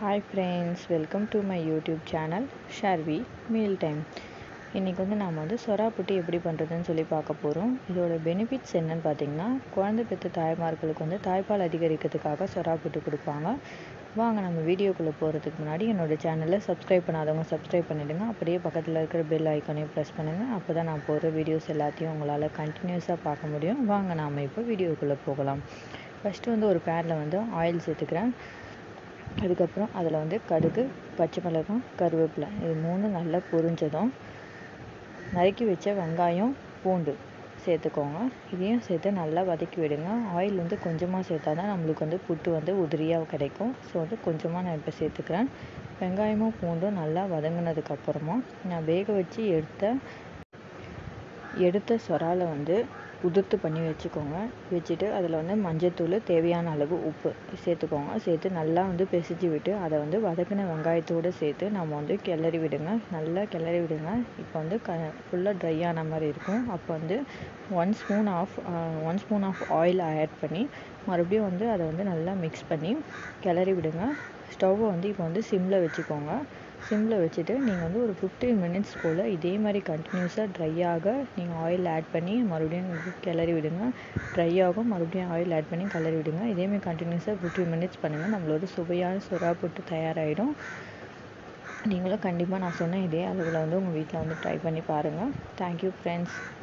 hi friends welcome to my YouTube channel Sharvi meal time இன்றைக்கி வந்து நாம் வந்து சொரா புட்டு எப்படி பண்ணுறதுன்னு சொல்லி பார்க்க போகிறோம் இதோட பெனிஃபிட்ஸ் என்னன்னு பார்த்தீங்கன்னா குழந்தை பெற்ற தாய்மார்களுக்கு வந்து தாய்ப்பால் அதிகரிக்கிறதுக்காக சொரா புட்டு கொடுப்பாங்க வாங்க நம்ம வீடியோக்குள்ளே போகிறதுக்கு முன்னாடி என்னோடய சேனலை சப்ஸ்கிரைப் பண்ணாதவங்க சப்ஸ்கிரைப் பண்ணிவிடுங்க அப்படியே பக்கத்தில் இருக்கிற பெல் ஐக்கானையும் ப்ரெஸ் பண்ணுங்கள் அப்போ தான் நான் போடுற வீடியோஸ் எல்லாத்தையும் உங்களால் கண்டினியூஸாக பார்க்க முடியும் வாங்க நாம் இப்போ வீடியோக்குள்ளே போகலாம் ஃபஸ்ட்டு வந்து ஒரு பேனில் வந்து ஆயில் சேர்த்துக்கிறேன் அதுக்கப்புறம் அதில் வந்து கடுகு பச்சை மிளகாய் கருவேப்பிலை இது மூணு நல்லா பொரிஞ்சதும் நறுக்கி வச்ச வெங்காயம் பூண்டு சேர்த்துக்கோங்க இதையும் சேர்த்து நல்லா வதக்கி விடுங்க ஆயில் வந்து கொஞ்சமாக சேர்த்தா தான் நம்மளுக்கு வந்து புட்டு வந்து உதிரியாக கிடைக்கும் ஸோ வந்து கொஞ்சமாக நான் இப்போ சேர்த்துக்கிறேன் வெங்காயமும் பூண்டும் நல்லா வதங்கினதுக்கப்புறமா நான் வேக வச்சு எடுத்த எடுத்த சொராலை வந்து உதிர்த்து பண்ணி வச்சுக்கோங்க வச்சுட்டு அதில் வந்து மஞ்சத்தூள் தேவையான அளவு உப்பு சேர்த்துக்கோங்க சேர்த்து நல்லா வந்து பிசைஞ்சு விட்டு அதை வந்து வதக்கின வெங்காயத்தோடு சேர்த்து நம்ம வந்து கிளறி விடுங்க நல்லா கிளறி விடுங்க இப்போ வந்து க ஃபுல்லாக ட்ரை ஆன மாதிரி இருக்கும் அப்போ வந்து one spoon of one spoon of oil add பண்ணி மறுபடியும் வந்து அதை வந்து நல்லா மிக்ஸ் பண்ணி கிளறி விடுங்க ஸ்டவ்வை வந்து இப்போ வந்து சிம்மில் வச்சுக்கோங்க சிம்மில் வச்சுட்டு நீங்கள் வந்து ஒரு ஃபிஃப்டீன் மினிட்ஸ் போல் இதே மாதிரி கண்டினியூஸாக ட்ரை ஆக நீங்கள் ஆயில் ஆட் பண்ணி மறுபடியும் கிளறி விடுங்க ட்ரை ஆகும் மறுபடியும் ஆயில் ஆட் பண்ணி கிளறி விடுங்க இதேமாதிரி கண்டினியூஸாக ஃபிஃப்டீன் மினிட்ஸ் பண்ணுங்கள் நம்மளோட சுவையான சுறா புட்டு தயாராகிடும் நீங்களும் கண்டிப்பாக நான் சொன்ன இதே அளவில் வந்து உங்கள் வீட்டில் வந்து ட்ரை பண்ணி பாருங்கள் தேங்க்யூ ஃப்ரெண்ட்ஸ்